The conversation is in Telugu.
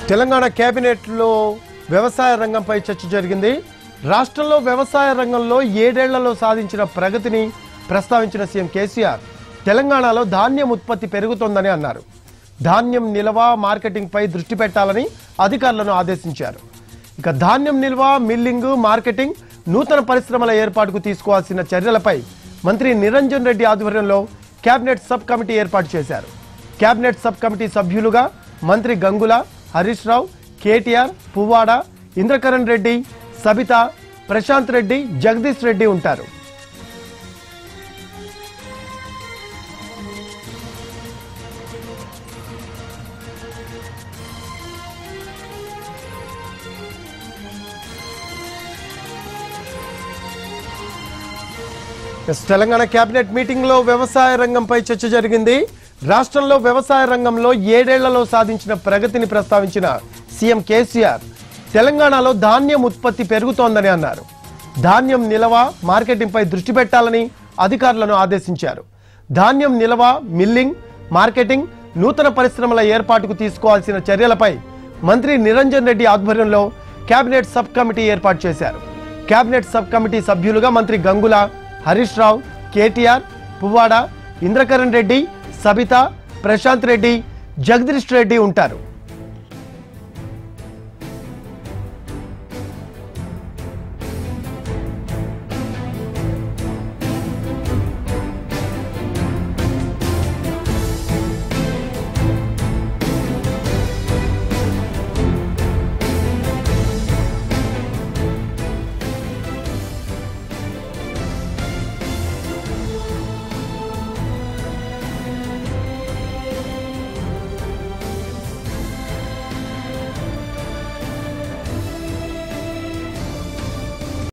తెలంగాణ కేబినెట్లో వ్యవసాయ రంగంపై చర్చ జరిగింది రాష్ట్రంలో వ్యవసాయ రంగంలో ఏడేళ్లలో సాధించిన ప్రగతిని ప్రస్తావించిన సీఎం కేసీఆర్ తెలంగాణలో ధాన్యం ఉత్పత్తి పెరుగుతోందని అన్నారు ధాన్యం నిల్వ మార్కెటింగ్పై దృష్టి పెట్టాలని అధికారులను ఆదేశించారు ఇక ధాన్యం నిల్వ మిల్లింగ్ మార్కెటింగ్ నూతన పరిశ్రమల ఏర్పాటుకు తీసుకోవాల్సిన చర్యలపై మంత్రి నిరంజన్ రెడ్డి ఆధ్వర్యంలో కేబినెట్ సబ్ కమిటీ ఏర్పాటు చేశారు కేబినెట్ సబ్ కమిటీ సభ్యులుగా మంత్రి గంగుల హరీష్ రావు కేటీఆర్ పువ్వాడ ఇంద్రకరణ్ రెడ్డి సబిత ప్రశాంత్ రెడ్డి జగదీష్ రెడ్డి ఉంటారు ఎస్, తెలంగాణ కేబినెట్ మీటింగ్ లో వ్యవసాయ రంగంపై చర్చ జరిగింది రాష్ట్రంలో వ్యవసాయ రంగంలో ఏడేళ్లలో సాధించిన ప్రగతిని ప్రస్తావించిన సీఎం కేసీఆర్ తెలంగాణలో ధాన్యం ఉత్పత్తి పెరుగుతోందని అన్నారు ధాన్యం నిల్వ మార్కెటింగ్ పై దృష్టి పెట్టాలని అధికారులను ఆదేశించారు ధాన్యం నిల్వ మిల్లింగ్ మార్కెటింగ్ నూతన పరిశ్రమల ఏర్పాటుకు తీసుకోవాల్సిన చర్యలపై మంత్రి నిరంజన్ రెడ్డి ఆధ్వర్యంలో కేబినెట్ సబ్ కమిటీ ఏర్పాటు చేశారు కేబినెట్ సబ్ కమిటీ సభ్యులుగా మంత్రి గంగుల హరీష్ రావు కేటీఆర్ పువ్వాడ ఇంద్రకరణ్ రెడ్డి సబిత ప్రశాంత్ రెడ్డి జగదీష్ రెడ్డి ఉంటారు